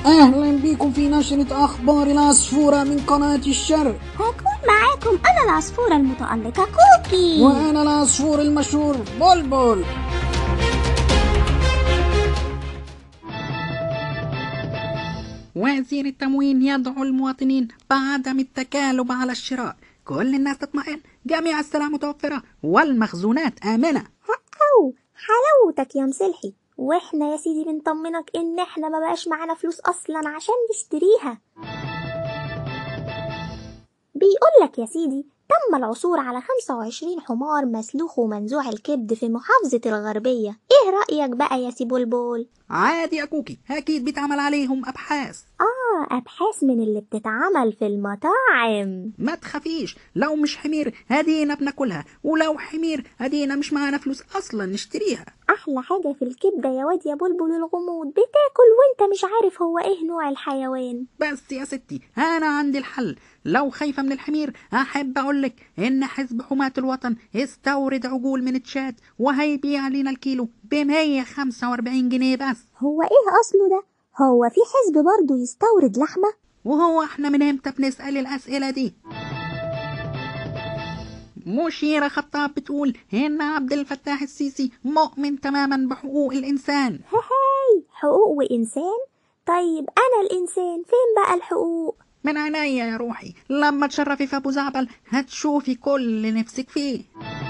أهلا بكم في نشرة أخبار العصفورة من قناة الشرق هكون معاكم أنا العصفورة المتألقة كوكي وأنا العصفور المشهور بلبل وزير التموين يدعو المواطنين بعدم التكالب على الشراء كل الناس تطمئن جميع السلع متوفرة والمخزونات آمنة أو حلاوتك يا مسلحي واحنا يا سيدي بنطمنك ان احنا ما بقاش معانا فلوس اصلا عشان نشتريها بيقولك يا سيدي تم العثور على 25 حمار مسلوخ ومنزوع الكبد في محافظة الغربية ايه رأيك بقى يا سي بلبل؟ عادي يا كوكي أكيد بيتعمل عليهم أبحاث آه أبحاث من اللي بتتعمل في المطاعم ما تخافيش لو مش حمير هدينا بناكلها ولو حمير هدينا مش معانا فلوس أصلا نشتريها أحلى حاجة في الكبدة يا واد يا بلبل الغموض بتاكل وانت مش عارف هو ايه نوع الحيوان بس يا ستي أنا عندي الحل لو خايفة من الحمير أحب أقولك إن حزب حماة الوطن استورد عجول من تشاد وهيبيع لنا الكيلو ب 145 جنيه بس هو ايه أصله ده؟ هو في حزب برضه يستورد لحمة؟ وهو احنا من امتى بنسأل الأسئلة دي؟ مشيرة خطاب بتقول إن عبد الفتاح السيسي مؤمن تماما بحقوق الإنسان هاي حقوق وإنسان؟ طيب أنا الإنسان فين بقى الحقوق؟ من عينيا يا روحي لما تشرفي في أبو زعبل هتشوفي كل اللي نفسك فيه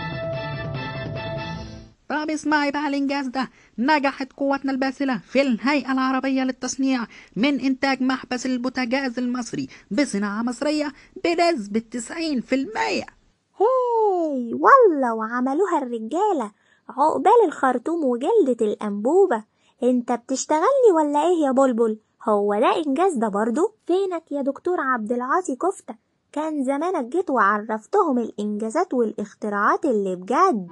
طب اسمعي بقى الإنجاز ده نجحت قواتنا الباسلة في الهيئة العربية للتصنيع من إنتاج محبس البوتاجاز المصري بصناعة مصرية بنسبة 90% هاي والله وعملوها الرجالة عقبال الخرطوم وجلدة الأنبوبة انت بتشتغلني ولا ايه يا بلبل هو ده إنجاز ده برضو فينك يا دكتور عبد العاطي كفتة كان زمانك جيت وعرفتهم الإنجازات والاختراعات اللي بجد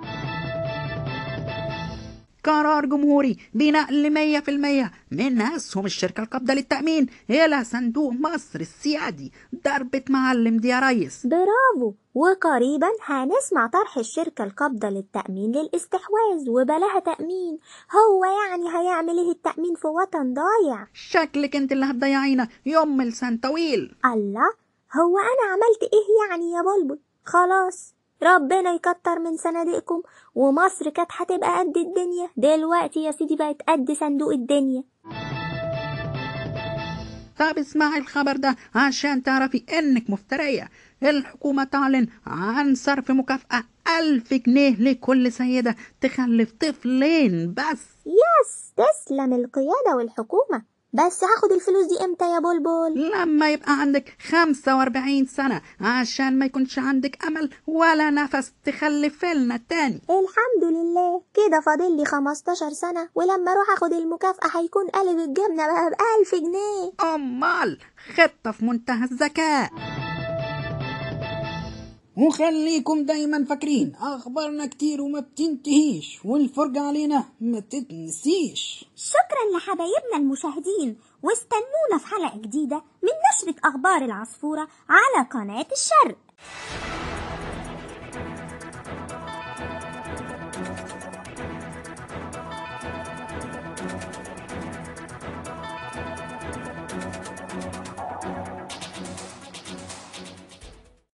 قرار جمهوري بنقل 100% من أسهم الشركة القابضة للتأمين إلى صندوق مصر السيادي ضربة معلم دي يا ريس برافو وقريبا هنسمع طرح الشركة القابضة للتأمين للاستحواذ وبلاها تأمين هو يعني هيعمل ايه التأمين في وطن ضايع شكلك انت اللي هتضيعينا يوم لسان طويل الله هو أنا عملت ايه يعني يا بلبل خلاص ربنا يكتر من صناديقكم ومصر كانت هتبقى قد الدنيا دلوقتي يا سيدي بقت قد صندوق الدنيا طب اسمعي الخبر ده عشان تعرفي انك مفترية الحكومة تعلن عن صرف مكافأة ألف جنيه لكل سيدة تخلف طفلين بس يس تسلم القيادة والحكومة بس هاخد الفلوس دي امتى يا بلبل لما يبقى عندك 45 سنة عشان ما يكونش عندك أمل ولا نفس تخلف لنا تاني الحمد لله كده فاضل لي 15 سنة ولما اروح اخد المكافأة هيكون قالب الجبنة بقى بألف جنيه أمال خطة في منتهى الذكاء وخليكم دايما فاكرين أخبارنا كتير وما بتنتهيش والفرجة علينا ما تتنسيش شكرا لحبايبنا المشاهدين واستنونا في حلقة جديدة من نشرة أخبار العصفورة على قناة الشرق